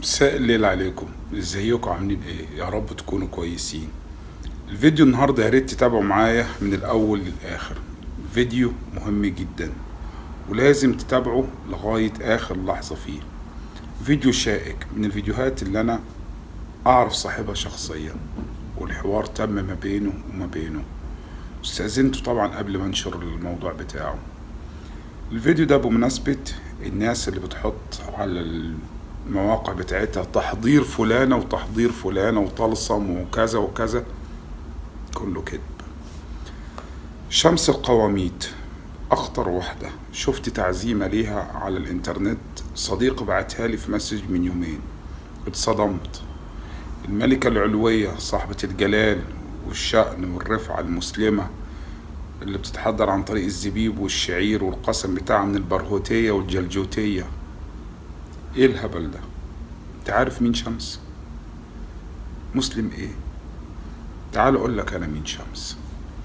مساء الليل عليكم ازيكم عاملين ايه يا رب تكونوا كويسين الفيديو النهاردة يا ريت تتابعوا معايا من الاول للاخر فيديو مهم جدا ولازم تتابعوا لغاية اخر لحظة فيه فيديو شائك من الفيديوهات اللي انا اعرف صاحبها شخصيا والحوار تم ما بينه وما بينه استأذنته طبعا قبل ما انشر الموضوع بتاعه الفيديو ده بمناسبة الناس اللي بتحط على المواقع بتاعتها تحضير فلانة وتحضير فلانة وطلسم وكذا وكذا كله كذب شمس القواميت أخطر واحدة شفت تعزيمة ليها على الإنترنت صديق بعتها لي في مسج من يومين اتصدمت الملكة العلوية صاحبة الجلال والشأن والرفعة المسلمة اللي بتتحضر عن طريق الزبيب والشعير والقسم بتاعها من البرهوتية والجلجوتية ايه الهبل ده انت عارف مين شمس مسلم ايه تعال اقول لك انا مين شمس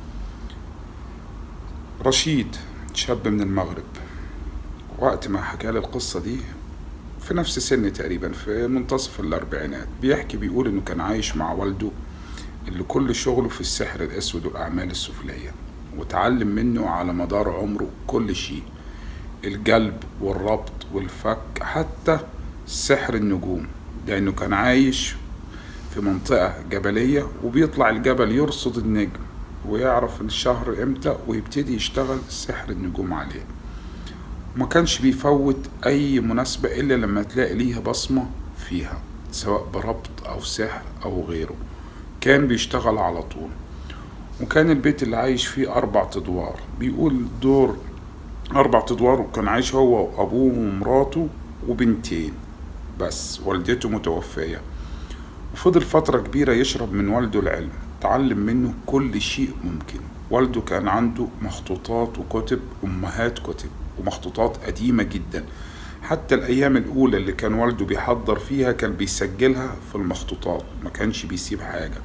رشيد شاب من المغرب وقت ما حكى لي القصة دي في نفس سني تقريبا في منتصف الأربعينات بيحكي بيقول إنه كان عايش مع والده اللي كل شغله في السحر الأسود والأعمال السفلية وتعلم منه على مدار عمره كل شيء الجلب والربط والفك حتى سحر النجوم لأنه كان عايش في منطقة جبلية وبيطلع الجبل يرصد النجم ويعرف الشهر امتى ويبتدي يشتغل سحر النجوم عليه ما كانش بيفوت أي مناسبة إلا لما تلاقي ليها بصمة فيها سواء بربط أو سحر أو غيره كان بيشتغل على طول وكان البيت اللي عايش فيه أربع أدوار بيقول دور أربع أدوار وكان عايش هو وأبوه ومراته وبنتين بس والدته متوفية وفضل فترة كبيرة يشرب من والده العلم تعلم منه كل شيء ممكن والده كان عنده مخطوطات وكتب أمهات كتب ومخطوطات قديمة جدا حتى الأيام الأولى اللي كان والده بيحضر فيها كان بيسجلها في المخطوطات ما كانش بيسيب حاجة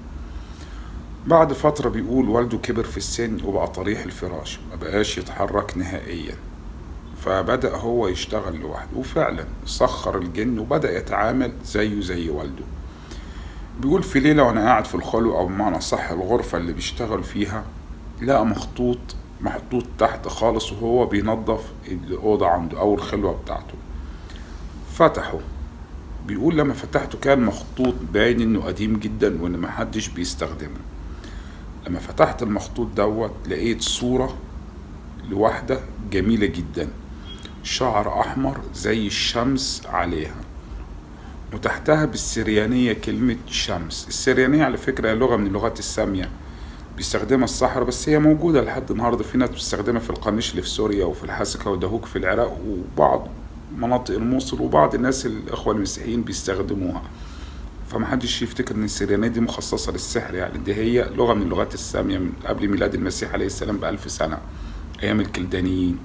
بعد فترة بيقول والده كبر في السن وبقى طريح الفراش ما بقاش يتحرك نهائيا فبدأ هو يشتغل لوحده وفعلا سخر الجن وبدأ يتعامل زيه زي والده بيقول في ليلة وأنا قاعد في الخلو أو بمعنى صح الغرفة اللي بيشتغل فيها لقى مخطوط محطوط تحت خالص وهو بينظف الأوضة عنده أو الخلوة بتاعته فتحه بيقول لما فتحته كان مخطوط باين إنه قديم جدا وإن محدش بيستخدمه لما فتحت المخطوط دوت لقيت صورة لواحدة جميلة جدا شعر أحمر زي الشمس عليها وتحتها بالسريانية كلمة شمس السريانية على فكرة هي لغة من اللغات السامية بيستخدمها الصحراء بس هي موجودة لحد النهاردة في ناس بتستخدمها في القرنيش اللي في سوريا وفي الحسكة ودهوك في العراق وبعض مناطق الموصل وبعض الناس الإخوة المسيحيين بيستخدموها فمحدش يفتكر ان السريانية دي مخصصة للسحر يعني دي هي لغة من اللغات السامية من قبل ميلاد المسيح عليه السلام بألف سنة أيام الكلدانيين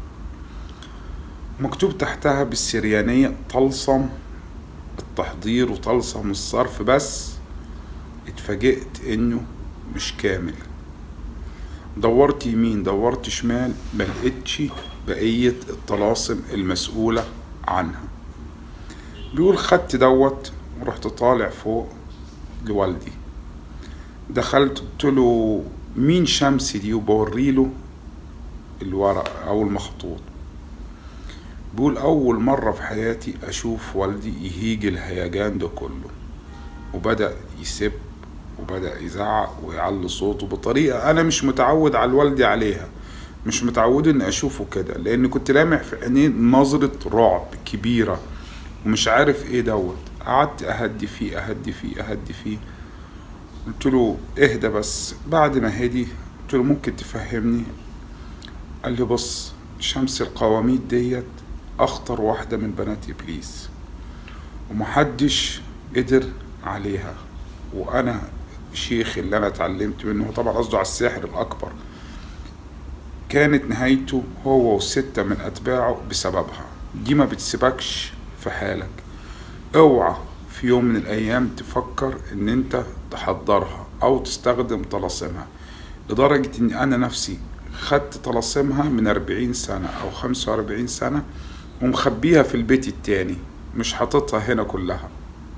مكتوب تحتها بالسريانية طلسم التحضير وطلسم الصرف بس اتفاجئت انه مش كامل دورت يمين دورت شمال ملقتش بقية الطلاسم المسؤولة عنها بيقول خدت دوت ورحت طالع فوق لوالدي دخلت قلت له مين شمس دي وبوريله الورق او المخطوط بيقول اول مرة في حياتي اشوف والدي يهيج الهيجان ده كله وبدأ يسب وبدأ يزعق ويعلي صوته بطريقة انا مش متعود على والدي عليها مش متعود ان اشوفه كده لان كنت لامع في عينيه نظرة رعب كبيرة ومش عارف ايه دوت قعدت اهدي فيه اهدي فيه اهدي فيه قلت له اهدى بس بعد ما هدي قلت له ممكن تفهمني قال لي بص شمس القواميت ديت اخطر واحدة من بنات ابليس ومحدش قدر عليها وانا شيخ اللي انا اتعلمت منه طبعا قصده على الساحر الاكبر كانت نهايته هو وستة من اتباعه بسببها دي ما بتسيبكش في حالك اوعى في يوم من الايام تفكر ان انت تحضرها او تستخدم طلاسمها لدرجة ان انا نفسي خدت طلاسمها من أربعين سنة او خمسة وأربعين سنة ومخبيها في البيت التاني مش حاططها هنا كلها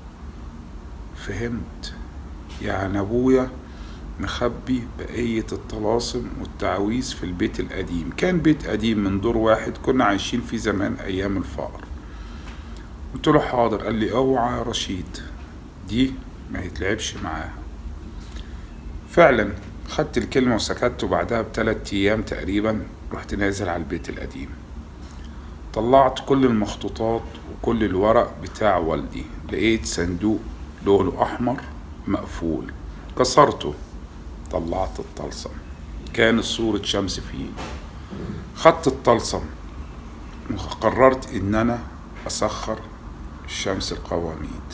فهمت يعني ابويا مخبي بقية الطلاسم والتعاويذ في البيت القديم كان بيت قديم من دور واحد كنا عايشين فيه زمان أيام الفقر قلت له حاضر قال لي اوعى يا رشيد دي ما يتلعبش معاها فعلا خدت الكلمة وسكت وبعدها بثلاث أيام تقريبا رحت نازل على البيت القديم طلعت كل المخطوطات وكل الورق بتاع والدي لقيت صندوق لونه أحمر مقفول كسرته طلعت الطلسم كان صورة شمس فيه خدت الطلسم وقررت إن أنا أسخر شمس القواميد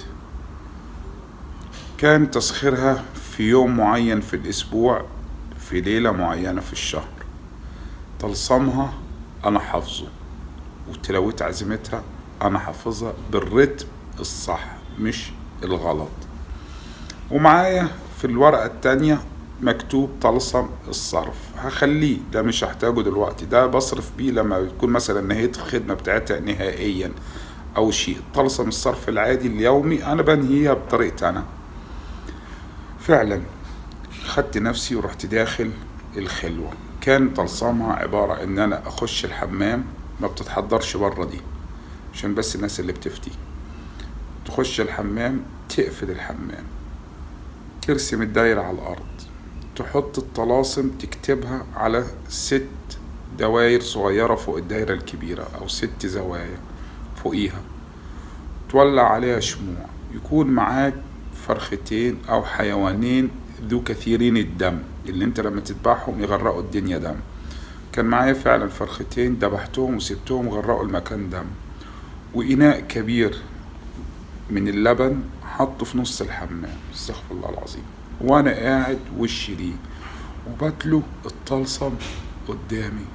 كان تسخيرها في يوم معين في الأسبوع في ليلة معينة في الشهر طلسمها أنا حافظه وتلاوة عزيمتها أنا حافظها بالرتم الصح مش الغلط ومعايا في الورقة التانية مكتوب طلسم الصرف هخليه ده مش هحتاجه دلوقتي ده بصرف بيه لما بتكون مثلا نهيت الخدمة بتاعتها نهائيا أو شيء طلسم الصرف العادي اليومي أنا بنهيها بطريقتي أنا فعلا خدت نفسي ورحت داخل الخلوة كان طلسمها عبارة إن أنا أخش الحمام ما بتتحضرش بره دي عشان بس الناس اللي بتفتي تخش الحمام تقفل الحمام ترسم الدايرة على الأرض تحط الطلاسم تكتبها على ست دواير صغيرة فوق الدايرة الكبيرة أو ست زوايا فوقيها تولع عليها شموع يكون معاك فرختين أو حيوانين ذو كثيرين الدم اللي انت لما تذبحهم يغرقوا الدنيا دم كان معايا فعلا فرختين ذبحتهم وسبتهم غرقوا المكان دم وإناء كبير من اللبن حطه في نص الحمام استغفر الله العظيم وانا قاعد وشي ليه وبتلو الطلسم قدامي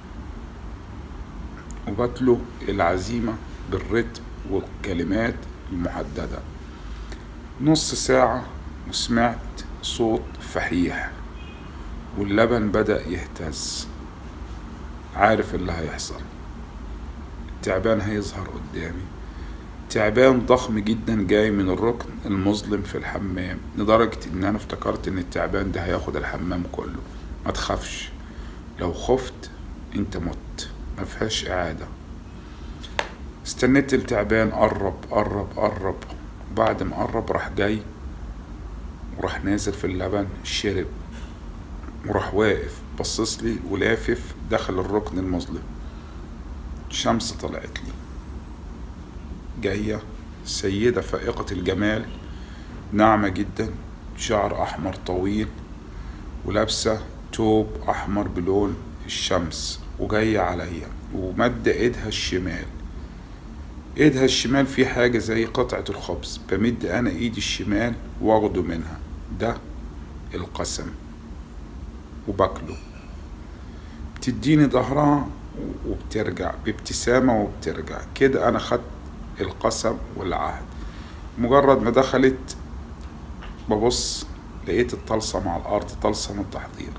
وبتلو العزيمة بالرتم والكلمات المحددة نص ساعة وسمعت صوت فحيح واللبن بدأ يهتز عارف اللي هيحصل التعبان هيظهر قدامي تعبان ضخم جدا جاي من الركن المظلم في الحمام لدرجة ان انا افتكرت ان التعبان ده هياخد الحمام كله ما تخافش لو خفت انت مت ما فيهاش اعادة استنيت التعبان قرب قرب قرب بعد ما قرب راح جاي وراح نازل في اللبن شرب وراح واقف بصص لي ولافف دخل الركن المظلم الشمس طلعت لي جاية سيدة فائقة الجمال ناعمة جدا شعر أحمر طويل ولابسة توب أحمر بلون الشمس وجاية عليا ومد إيدها الشمال إيدها الشمال في حاجة زي قطعة الخبز بمد أنا إيدي الشمال واخده منها ده القسم وباكله بتديني ظهرها وبترجع بابتسامة وبترجع كده أنا خدت القسم والعهد مجرد ما دخلت ببص لقيت الطلسم على الأرض طلسم التحضير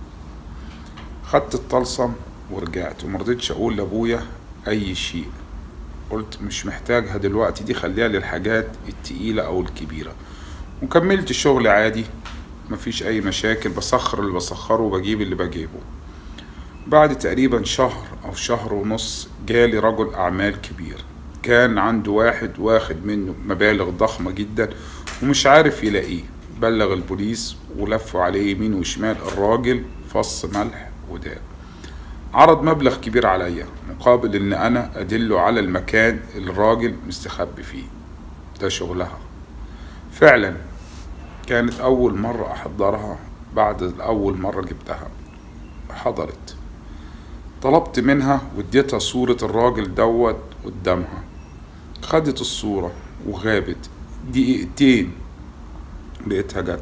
خدت الطلسم ورجعت ومرضتش أقول لأبويا أي شيء قلت مش محتاجها دلوقتي دي خليها للحاجات التقيلة أو الكبيرة وكملت شغل عادي مفيش أي مشاكل بسخر اللي بسخره وبجيب اللي بجيبه بعد تقريبا شهر أو شهر ونص جالي رجل أعمال كبير كان عنده واحد واخد منه مبالغ ضخمة جدا ومش عارف يلاقيه بلغ البوليس ولفوا عليه يمين وشمال الراجل فص ملح وداب عرض مبلغ كبير عليا مقابل ان انا ادله على المكان اللي الراجل مستخبي فيه ده شغلها فعلا كانت اول مرة احضرها بعد اول مرة جبتها حضرت طلبت منها واديتها صورة الراجل دوت قدامها خدت الصورة وغابت دقيقتين لقيتها جت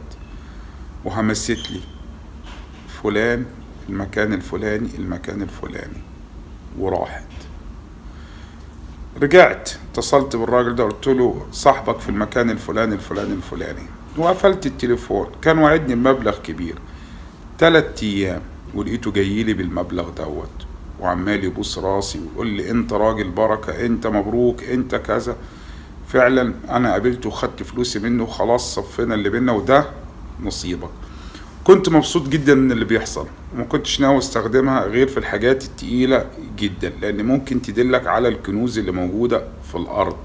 وهمست لي فلان المكان الفلاني المكان الفلاني وراحت رجعت اتصلت بالراجل ده قلت له صاحبك في المكان الفلاني الفلاني الفلاني وقفلت التليفون كان وعدني بمبلغ كبير تلات ايام ولقيته جايلي بالمبلغ دوت وعمال يبوس راسي ويقول لي انت راجل بركة انت مبروك انت كذا فعلا انا قابلته وخدت فلوسي منه وخلاص صفينا اللي بينا وده نصيبك كنت مبسوط جدا من اللي بيحصل وما كنتش ناوي استخدمها غير في الحاجات التقيلة جدا لان ممكن تدلك على الكنوز اللي موجودة في الارض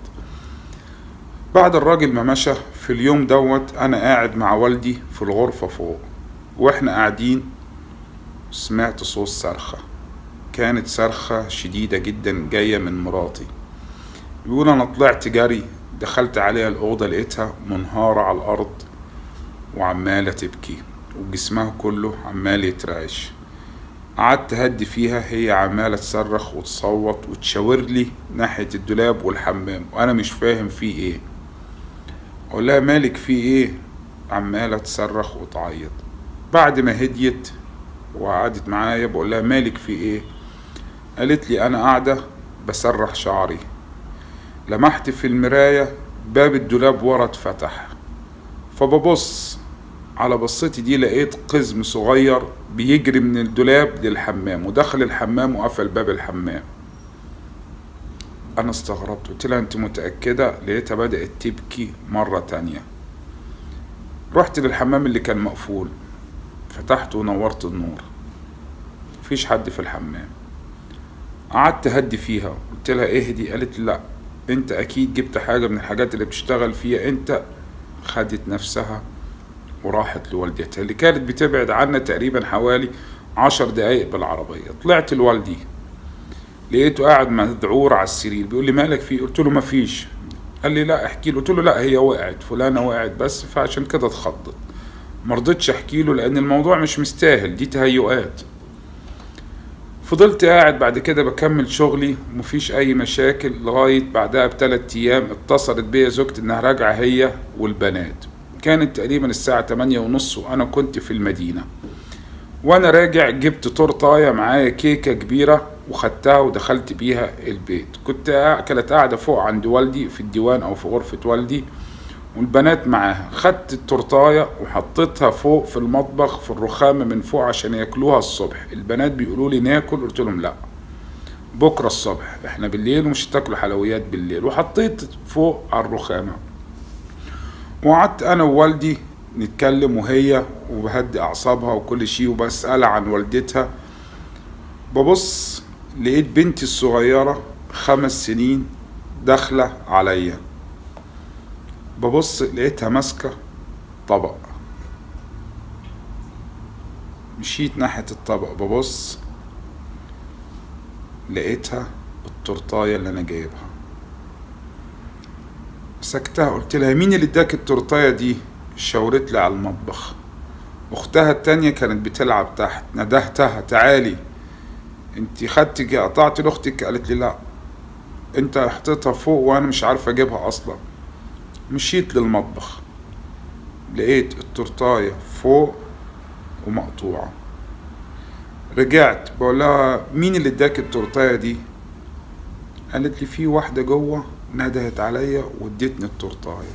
بعد الراجل ما مشى في اليوم دوت انا قاعد مع والدي في الغرفة فوق واحنا قاعدين سمعت صوت صرخة كانت صرخة شديدة جدا جاية من مراتي بيقول انا طلعت جري دخلت عليها الأوضة لقيتها منهارة على الأرض وعمالة تبكي وجسمها كله عمال يترعش قعدت هدي فيها هي عمالة تصرخ وتصوت وتشاور لي ناحية الدولاب والحمام وأنا مش فاهم فيه إيه أقول لها مالك فيه إيه عمالة تصرخ وتعيط بعد ما هديت وقعدت معايا بقول لها مالك فيه إيه قالت لي أنا قاعدة بسرح شعري لمحت في المراية باب الدولاب ورا اتفتح فببص على بصتي دي لقيت قزم صغير بيجري من الدولاب للحمام ودخل الحمام وقفل باب الحمام انا استغربت قلت لها انت متأكدة لقيتها بدأت تبكي مرة تانية رحت للحمام اللي كان مقفول فتحته ونورت النور مفيش حد في الحمام قعدت هدي فيها قلت لها اهدي قالت لي لا انت اكيد جبت حاجة من الحاجات اللي بتشتغل فيها انت خدت نفسها وراحت لوالدتها اللي كانت بتبعد عنا تقريبا حوالي عشر دقايق بالعربية طلعت لوالدي لقيته قاعد مذعور على السرير بيقول لي مالك فيه قلت له مفيش قال لي لا احكي له قلت له لا هي وقعت فلانة وقعت بس فعشان كده اتخضت مرضتش احكي له لان الموضوع مش مستاهل دي تهيؤات فضلت قاعد بعد كده بكمل شغلي ومفيش اي مشاكل لغاية بعدها بثلاث ايام اتصلت بيا زوجتي انها راجعة هي والبنات كانت تقريبا الساعة تمانية ونص وانا كنت في المدينة وانا راجع جبت تورتاية معايا كيكة كبيرة وخدتها ودخلت بيها البيت كنت قاع- كانت قاعدة فوق عند والدي في الديوان او في غرفة والدي والبنات معاها خدت التورتاية وحطيتها فوق في المطبخ في الرخامة من فوق عشان ياكلوها الصبح البنات بيقولوا لي ناكل قلت لهم لا بكرة الصبح احنا بالليل ومش هتاكلوا حلويات بالليل وحطيت فوق على الرخامة وقعدت انا ووالدي نتكلم وهي وبهدي اعصابها وكل شيء وبسألها عن والدتها ببص لقيت بنتي الصغيرة خمس سنين داخلة عليا ببص لقيتها ماسكة طبق مشيت ناحية الطبق ببص لقيتها التورتاية اللي أنا جايبها مسكتها قلت لها مين اللي اداك التورتاية دي شاورت لي على المطبخ أختها التانية كانت بتلعب تحت ندهتها تعالي انت خدتي قطعتي لاختك قالت لي لا انت حطيتها فوق وانا مش عارفه اجيبها اصلا مشيت للمطبخ لقيت التورتاية فوق ومقطوعة رجعت بقول لها مين اللي اداك التورتاية دي قالت لي في واحدة جوه ندهت عليا وادتني التورتاية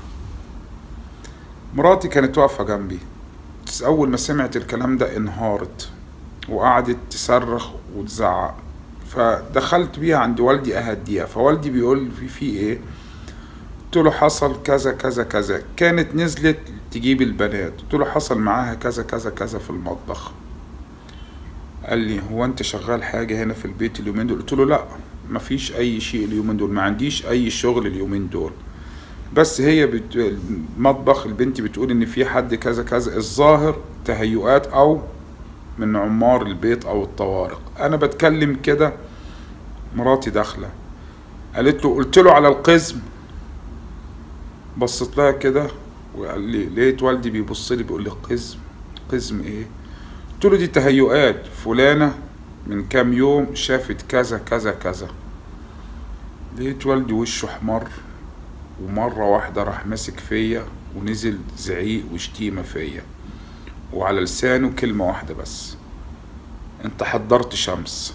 مراتي كانت واقفة جنبي بس أول ما سمعت الكلام ده انهارت وقعدت تصرخ وتزعق فدخلت بيها عند والدي أهديها فوالدي بيقول في في إيه قلت له حصل كذا كذا كذا كانت نزلت تجيب البنات قلت له حصل معاها كذا كذا كذا في المطبخ قال لي هو انت شغال حاجة هنا في البيت اليومين دول قلت له لا مفيش اي شيء اليومين دول ما عنديش اي شغل اليومين دول بس هي بت... المطبخ البنت بتقول ان في حد كذا كذا الظاهر تهيؤات او من عمار البيت او الطوارق انا بتكلم كده مراتي داخله قالت له قلت له على القزم بصيت لها كده وقال لي لقيت والدي بيبص لي بيقول لي قزم قزم ايه قلت له دي تهيؤات فلانة من كام يوم شافت كذا كذا كذا لقيت والدي وشه احمر ومرة واحدة راح ماسك فيا ونزل زعيق وشتيمة فيا وعلى لسانه كلمة واحدة بس انت حضرت شمس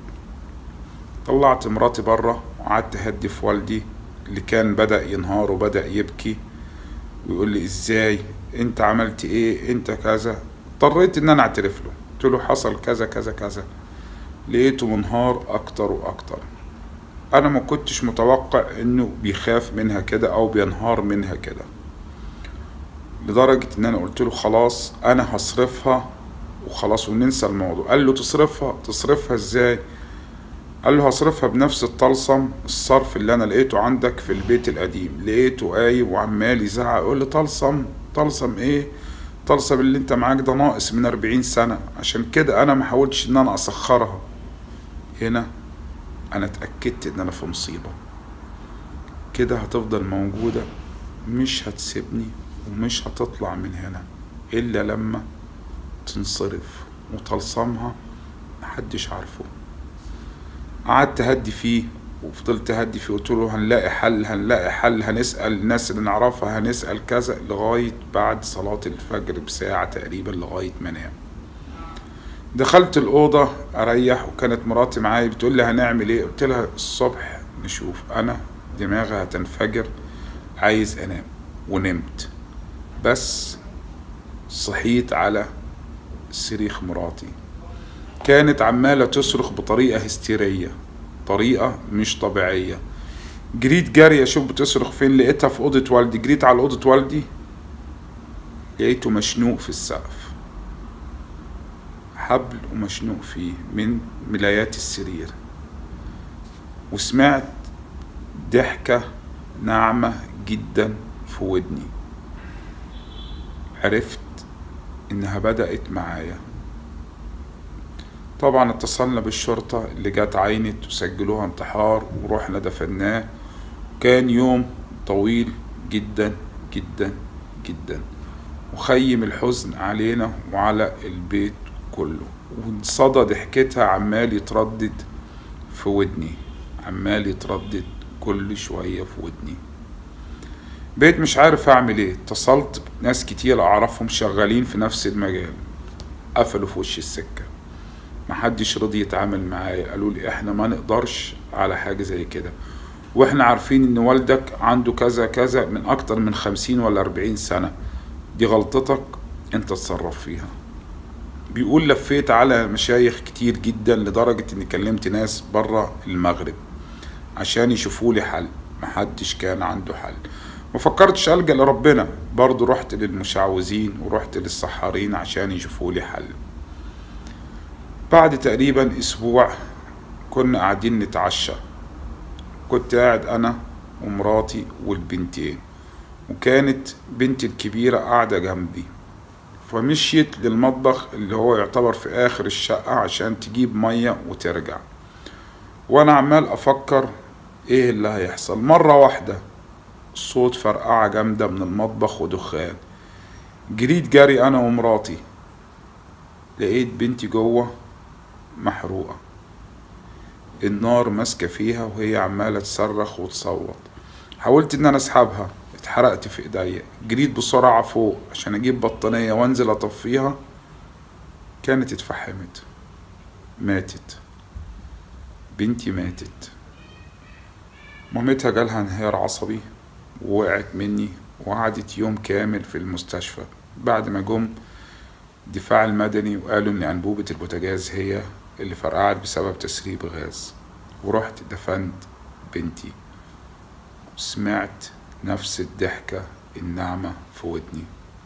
طلعت مراتي بره وقعدت اهدي في والدي اللي كان بدأ ينهار وبدأ يبكي ويقول لي ازاي انت عملت ايه انت كذا اضطريت ان انا اعترف له قلت له حصل كذا كذا كذا لقيته منهار اكتر واكتر انا ما كنتش متوقع انه بيخاف منها كده او بينهار منها كده لدرجة ان انا قلت له خلاص انا هصرفها وخلاص وننسى الموضوع قال له تصرفها تصرفها ازاي قال له هصرفها بنفس الطلسم الصرف اللي انا لقيته عندك في البيت القديم لقيته قايم وعمال يزعق يقول لي طلسم طلسم ايه طلسم اللي انت معاك ده ناقص من أربعين سنة عشان كده انا ما حاولتش ان انا اسخرها هنا انا اتأكدت ان انا في مصيبة كده هتفضل موجودة مش هتسيبني ومش هتطلع من هنا الا لما تنصرف وطلسمها محدش عارفه قعدت اهدي فيه وفضلت اهدي فيه قلت له هنلاقي حل هنلاقي حل هنسال الناس اللي نعرفها هنسال كذا لغايه بعد صلاه الفجر بساعه تقريبا لغايه ما انام دخلت الاوضه اريح وكانت مراتي معايا بتقول لي هنعمل ايه قلت لها الصبح نشوف انا دماغي هتنفجر عايز انام ونمت بس صحيت على صريخ مراتي كانت عمالة تصرخ بطريقة هستيرية طريقة مش طبيعية جريت جري اشوف بتصرخ فين لقيتها في أوضة والدي جريت على أوضة والدي لقيته مشنوق في السقف حبل ومشنوق فيه من ملايات السرير وسمعت ضحكة ناعمة جدا في ودني عرفت إنها بدأت معايا طبعا اتصلنا بالشرطة اللي جت عينت وسجلوها انتحار ورحنا دفناه كان يوم طويل جدا جدا جدا وخيم الحزن علينا وعلى البيت كله وصدى ضحكتها عمال يتردد في ودني عمال يتردد كل شوية في ودني بقيت مش عارف اعمل ايه اتصلت ناس كتير اعرفهم شغالين في نفس المجال قفلوا في وش السكه محدش رضي يتعامل معايا قالوا لي احنا ما نقدرش على حاجة زي كده واحنا عارفين ان والدك عنده كذا كذا من اكتر من خمسين ولا اربعين سنة دي غلطتك انت تتصرف فيها بيقول لفيت على مشايخ كتير جدا لدرجة اني كلمت ناس برا المغرب عشان يشوفوا لي حل محدش كان عنده حل ما فكرتش ألجأ لربنا برضو رحت للمشعوذين ورحت للسحارين عشان يشوفوا لي حل بعد تقريبا اسبوع كنا قاعدين نتعشى كنت قاعد انا ومراتي والبنتين وكانت بنتي الكبيرة قاعدة جنبي فمشيت للمطبخ اللي هو يعتبر في آخر الشقة عشان تجيب مية وترجع وأنا عمال أفكر إيه اللي هيحصل مرة واحدة صوت فرقعة جامدة من المطبخ ودخان جريت جري أنا ومراتي لقيت بنتي جوه محروقة النار ماسكة فيها وهي عمالة تصرخ وتصوت حاولت ان انا اسحبها اتحرقت في ايديا جريت بسرعة فوق عشان اجيب بطانية وانزل اطفيها كانت اتفحمت ماتت بنتي ماتت مامتها جالها انهيار عصبي ووقعت مني وقعدت يوم كامل في المستشفى بعد ما جم الدفاع المدني وقالوا ان انبوبة البوتاجاز هي اللي فرقعت بسبب تسريب غاز ورحت دفنت بنتي وسمعت نفس الضحكة الناعمة في ودني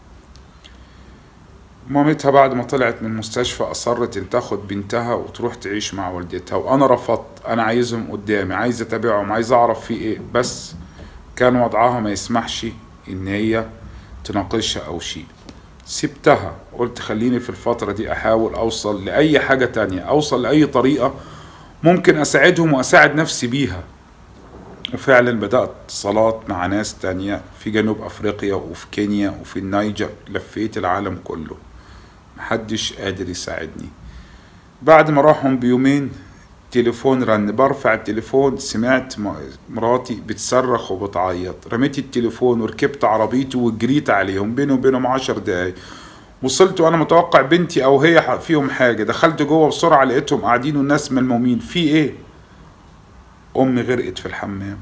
مامتها بعد ما طلعت من المستشفى أصرت إن تاخد بنتها وتروح تعيش مع والدتها وأنا رفضت أنا عايزهم قدامي عايز أتابعهم عايز أعرف في إيه بس كان وضعها ما يسمحش إن هي تناقشها أو شيء سبتها قلت خليني في الفترة دي أحاول أوصل لأي حاجة تانية أوصل لأي طريقة ممكن أساعدهم وأساعد نفسي بيها وفعلا بدأت اتصالات مع ناس تانية في جنوب أفريقيا وفي كينيا وفي النيجر لفيت العالم كله محدش قادر يساعدني بعد ما راحهم بيومين تليفون رن برفع التليفون سمعت مراتي بتصرخ وبتعيط رميت التليفون وركبت عربيتي وجريت عليهم بيني وبينهم عشر دقايق وصلت وانا متوقع بنتي او هي فيهم حاجة دخلت جوه بسرعة لقيتهم قاعدين والناس ملمومين في ايه امي غرقت في الحمام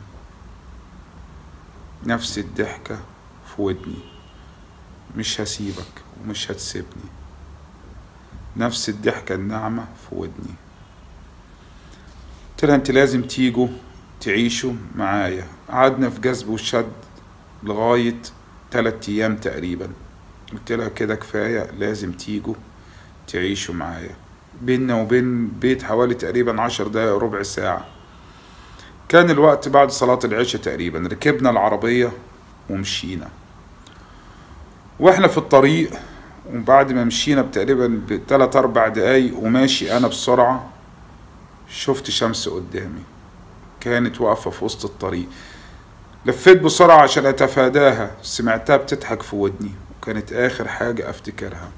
نفس الضحكة في ودني مش هسيبك ومش هتسيبني نفس الضحكة الناعمة في ودني قلت لها انت لازم تيجوا تعيشوا معايا قعدنا في جذب وشد لغاية تلات أيام تقريبا قلت لها كده كفاية لازم تيجوا تعيشوا معايا بيننا وبين بيت حوالي تقريبا عشر دقايق ربع ساعة كان الوقت بعد صلاة العشاء تقريبا ركبنا العربية ومشينا واحنا في الطريق وبعد ما مشينا بتقريبا بتلات أربع دقايق وماشي أنا بسرعة شفت شمس قدامي كانت واقفة في وسط الطريق لفيت بسرعة عشان أتفاداها سمعتها بتضحك في ودني وكانت آخر حاجة أفتكرها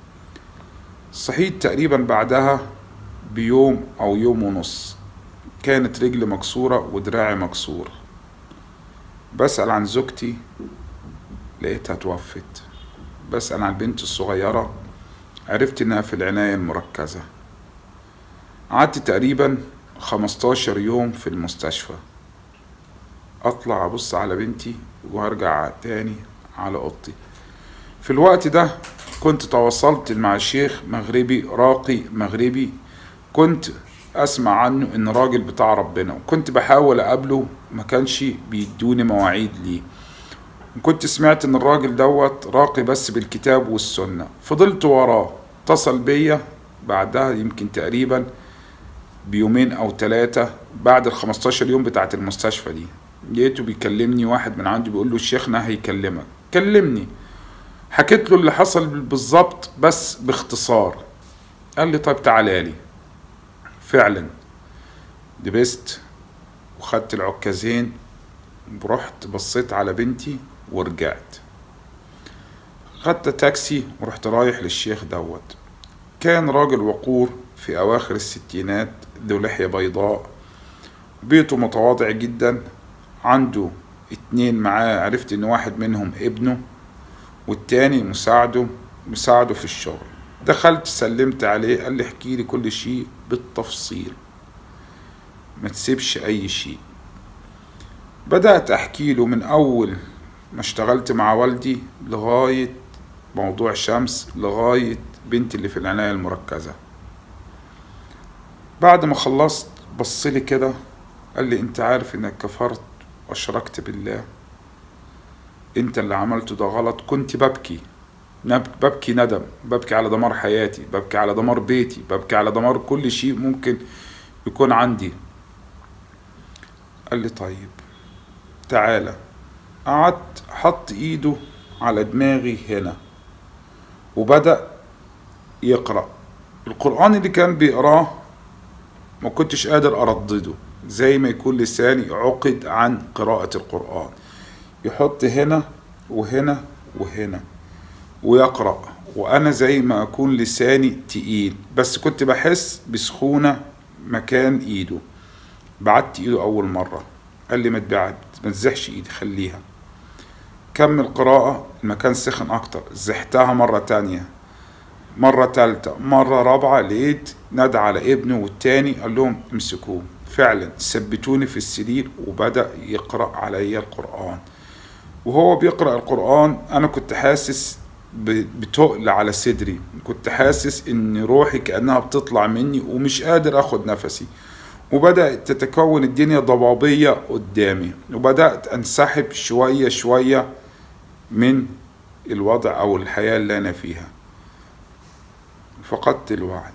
صحيت تقريبا بعدها بيوم أو يوم ونص كانت رجلي مكسورة ودراعي مكسور بسأل عن زوجتي لقيتها توفت بسأل عن بنتي الصغيرة عرفت إنها في العناية المركزة قعدت تقريبا خمستاشر يوم في المستشفى أطلع أبص على بنتي وأرجع تاني على أوضتي في الوقت ده كنت تواصلت مع شيخ مغربي راقي مغربي كنت أسمع عنه إن راجل بتاع ربنا وكنت بحاول أقابله ما كانش بيدوني مواعيد ليه كنت سمعت إن الراجل دوت راقي بس بالكتاب والسنة فضلت وراه اتصل بيا بعدها يمكن تقريبا بيومين أو ثلاثة بعد ال 15 يوم بتاعت المستشفى دي لقيته بيكلمني واحد من عنده بيقول له شيخنا هيكلمك كلمني حكيت له اللي حصل بالظبط بس باختصار قال لي طيب تعالى لي فعلا لبست وخدت العكازين ورحت بصيت على بنتي ورجعت خدت تاكسي ورحت رايح للشيخ دوت كان راجل وقور في أواخر الستينات ذو لحية بيضاء بيته متواضع جدا عنده اتنين معاه عرفت ان واحد منهم ابنه والتاني مساعده مساعده في الشغل دخلت سلمت عليه قال لي احكي لي كل شيء بالتفصيل ما تسيبش اي شيء بدأت احكي له من اول ما اشتغلت مع والدي لغاية موضوع شمس لغاية بنتي اللي في العناية المركزة بعد ما خلصت بصلي كده قال لي انت عارف انك كفرت واشركت بالله انت اللي عملته ده غلط كنت ببكي ببكي ندم ببكي على دمار حياتي ببكي على دمار بيتي ببكي على دمار كل شيء ممكن يكون عندي قال لي طيب تعالى قعدت حط ايده على دماغي هنا وبدأ يقرأ القرآن اللي كان بيقراه ما كنتش قادر أردده زي ما يكون لساني عقد عن قراءة القرآن يحط هنا وهنا وهنا ويقرأ وأنا زي ما أكون لساني تقيل بس كنت بحس بسخونة مكان إيده بعدت إيده أول مرة قال لي ما تبعد ما تزحش إيدي خليها كمل قراءة المكان سخن أكتر زحتها مرة تانية مرة تالتة مرة رابعة لقيت نادى على ابنه والتاني قال لهم امسكوه فعلا ثبتوني في السرير وبدأ يقرأ علي القرآن وهو بيقرأ القرآن أنا كنت حاسس بتقل على صدري كنت حاسس إن روحي كأنها بتطلع مني ومش قادر أخد نفسي وبدأت تتكون الدنيا ضبابية قدامي وبدأت أنسحب شوية شوية من الوضع أو الحياة اللي أنا فيها فقدت الوعي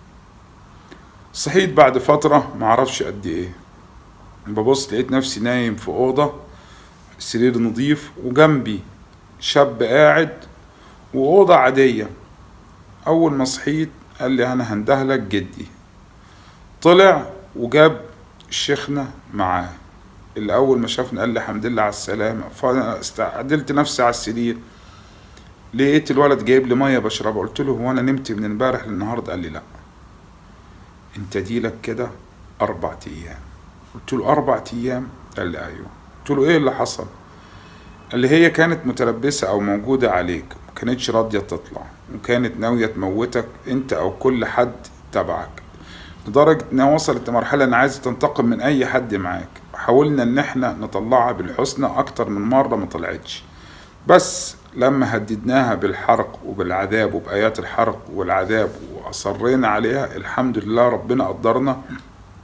صحيت بعد فترة معرفش قد ايه ببص لقيت نفسي نايم في أوضة سرير نظيف وجنبي شاب قاعد وأوضة عادية أول ما صحيت قال لي أنا هندهلك جدي طلع وجاب شيخنا معاه اللي أول ما شافني قال لي الحمد لله على السلامة فأنا استعدلت نفسي على السرير لقيت الولد جايب لي مية بشربها قلت له هو أنا نمت من امبارح للنهاردة قال لي لأ انت ديلك كده اربع ايام قلت له اربع ايام قال لي ايوه قلت له ايه اللي حصل قال لي هي كانت متلبسه او موجوده عليك ما كانتش راضيه تطلع وكانت ناويه تموتك انت او كل حد تبعك لدرجه انها وصلت لمرحله ان عايزه تنتقم من اي حد معاك حاولنا ان احنا نطلعها بالحسنى اكتر من مره ما طلعتش بس لما هددناها بالحرق وبالعذاب وبآيات الحرق والعذاب وأصرينا عليها الحمد لله ربنا قدرنا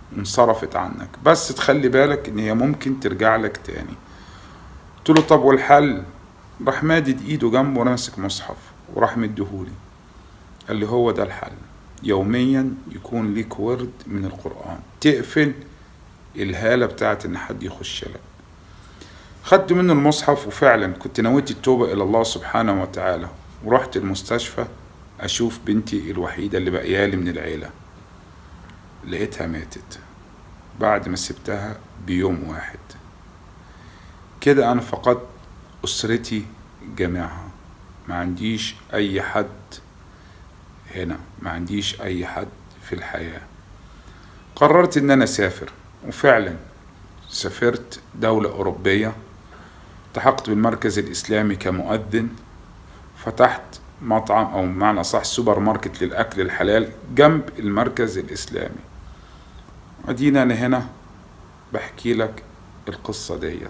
وانصرفت عنك بس تخلي بالك ان هي ممكن ترجع لك تاني قلت له طب والحل راح مادد ايده جنبه وانا ماسك مصحف وراح مديهولي قال لي هو ده الحل يوميا يكون ليك ورد من القرآن تقفل الهالة بتاعت ان حد يخش لك خدت منه المصحف وفعلا كنت نويت التوبة إلى الله سبحانه وتعالى ورحت المستشفى أشوف بنتي الوحيدة اللي بقيالي من العيلة لقيتها ماتت بعد ما سبتها بيوم واحد كده أنا فقدت أسرتي جميعها ما عنديش أي حد هنا ما عنديش أي حد في الحياة قررت إن أنا أسافر وفعلا سافرت دولة أوروبية التحقت بالمركز الإسلامي كمؤذن فتحت مطعم أو بمعنى صح سوبر ماركت للأكل الحلال جنب المركز الإسلامي ادينا أنا هنا بحكي لك القصة ديت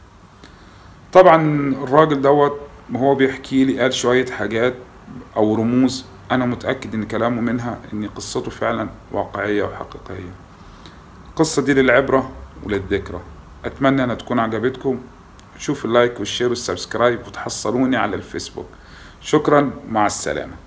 طبعا الراجل دوت وهو بيحكي لي قال شوية حاجات أو رموز أنا متأكد إن كلامه منها إن قصته فعلا واقعية وحقيقية القصة دي للعبرة وللذكرى أتمنى أنها تكون عجبتكم شوف اللايك والشير والسبسكرايب وتحصلوني على الفيسبوك شكرا مع السلامه